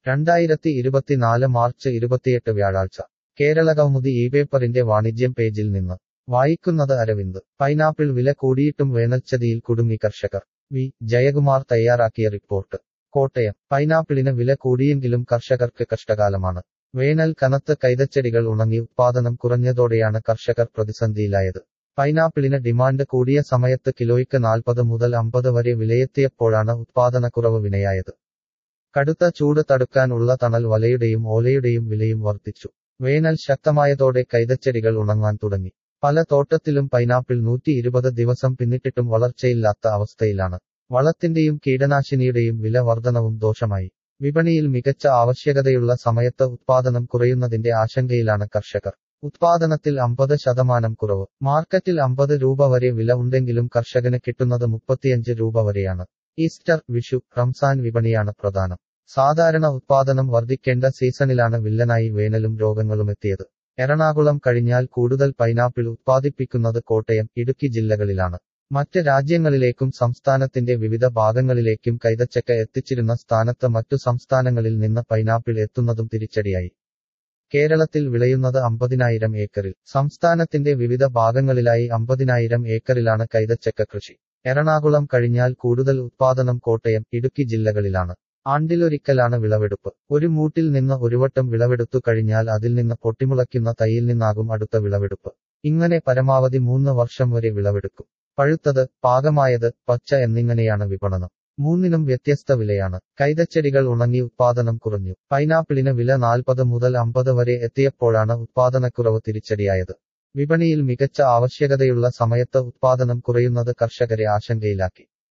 രണ്ടായിരത്തി ഇരുപത്തിനാല് മാർച്ച് ഇരുപത്തിയെട്ട് വ്യാഴാഴ്ച കേരള കൗമുദി ഈ പേപ്പറിന്റെ വാണിജ്യം പേജിൽ നിന്ന് വായിക്കുന്നത് അരവിന്ദ് പൈനാപ്പിൾ വില കൂടിയിട്ടും വേനൽച്ചതിയിൽ കുടുങ്ങി കർഷകർ വി ജയകുമാർ തയ്യാറാക്കിയ റിപ്പോർട്ട് കോട്ടയം പൈനാപ്പിളിന് വില കൂടിയെങ്കിലും കർഷകർക്ക് കഷ്ടകാലമാണ് വേനൽ കനത്ത് കൈതച്ചെടികൾ ഉണങ്ങി ഉത്പാദനം കുറഞ്ഞതോടെയാണ് കർഷകർ പ്രതിസന്ധിയിലായത് പൈനാപ്പിളിന് ഡിമാൻഡ് കൂടിയ സമയത്ത് കിലോയ്ക്ക് നാൽപ്പത് മുതൽ അമ്പത് വരെ വിലയെത്തിയപ്പോഴാണ് ഉത്പാദനക്കുറവ് വിനയായത് കടുത്ത ചൂട് തടുക്കാനുള്ള തണൽ വലയുടെയും ഓലയുടെയും വിലയും വർദ്ധിച്ചു വേനൽ ശക്തമായതോടെ കൈതച്ചെടികൾ ഉണങ്ങാൻ തുടങ്ങി പല തോട്ടത്തിലും പൈനാപ്പിൾ നൂറ്റി ഇരുപത് ദിവസം പിന്നിട്ടിട്ടും വളർച്ചയില്ലാത്ത അവസ്ഥയിലാണ് വളത്തിന്റെയും കീടനാശിനിയുടെയും വില വർധനവും ദോഷമായി വിപണിയിൽ മികച്ച ആവശ്യകതയുള്ള സമയത്ത് ഉത്പാദനം കുറയുന്നതിന്റെ ആശങ്കയിലാണ് കർഷകർ ഉത്പാദനത്തിൽ അമ്പത് ശതമാനം കുറവ് മാർക്കറ്റിൽ അമ്പത് രൂപ വരെ വില ഉണ്ടെങ്കിലും കർഷകന് കിട്ടുന്നത് മുപ്പത്തിയഞ്ച് രൂപ വരെയാണ് ഈസ്റ്റർ വിഷു റംസാൻ വിപണിയാണ് പ്രധാനം സാധാരണ ഉത്പാദനം വർദ്ധിക്കേണ്ട സീസണിലാണ് വില്ലനായി വേനലും രോഗങ്ങളും എത്തിയത് എറണാകുളം കഴിഞ്ഞാൽ കൂടുതൽ പൈനാപ്പിൾ ഉത്പാദിപ്പിക്കുന്നത് കോട്ടയം ഇടുക്കി ജില്ലകളിലാണ് മറ്റ് രാജ്യങ്ങളിലേക്കും സംസ്ഥാനത്തിന്റെ വിവിധ ഭാഗങ്ങളിലേക്കും കൈതച്ചക്ക എത്തിച്ചിരുന്ന സ്ഥാനത്ത് മറ്റു സംസ്ഥാനങ്ങളിൽ നിന്ന് പൈനാപ്പിൾ എത്തുന്നതും തിരിച്ചടിയായി കേരളത്തിൽ വിളയുന്നത് അമ്പതിനായിരം ഏക്കറിൽ സംസ്ഥാനത്തിന്റെ വിവിധ ഭാഗങ്ങളിലായി അമ്പതിനായിരം ഏക്കറിലാണ് കൈതച്ചക്ക കൃഷി എറണാകുളം കഴിഞ്ഞാൽ കൂടുതൽ ഉത്പാദനം കോട്ടയം ഇടുക്കി ജില്ലകളിലാണ് ആണ്ടിലൊരിക്കലാണ് വിളവെടുപ്പ് ഒരു മൂട്ടിൽ നിന്ന് ഒരുവട്ടം വിളവെടുത്തു കഴിഞ്ഞാൽ അതിൽ നിന്ന് പൊട്ടിമുളയ്ക്കുന്ന തൈയിൽ നിന്നാകും അടുത്ത വിളവെടുപ്പ് ഇങ്ങനെ പരമാവധി മൂന്ന് വർഷം വരെ വിളവെടുക്കും പഴുത്തത് പാകമായത് പച്ച എന്നിങ്ങനെയാണ് വിപണനം മൂന്നിനും വ്യത്യസ്ത വിലയാണ് കൈതച്ചെടികൾ ഉണങ്ങി ഉത്പാദനം കുറഞ്ഞു പൈനാപ്പിളിന് വില നാൽപ്പത് മുതൽ അമ്പത് വരെ എത്തിയപ്പോഴാണ് ഉത്പാദനക്കുറവ് തിരിച്ചടിയായത് വിപണിയിൽ മികച്ച ആവശ്യകതയുള്ള സമയത്ത് ഉത്പാദനം കുറയുന്നത് കർഷകരെ ആശങ്കയിലാക്കി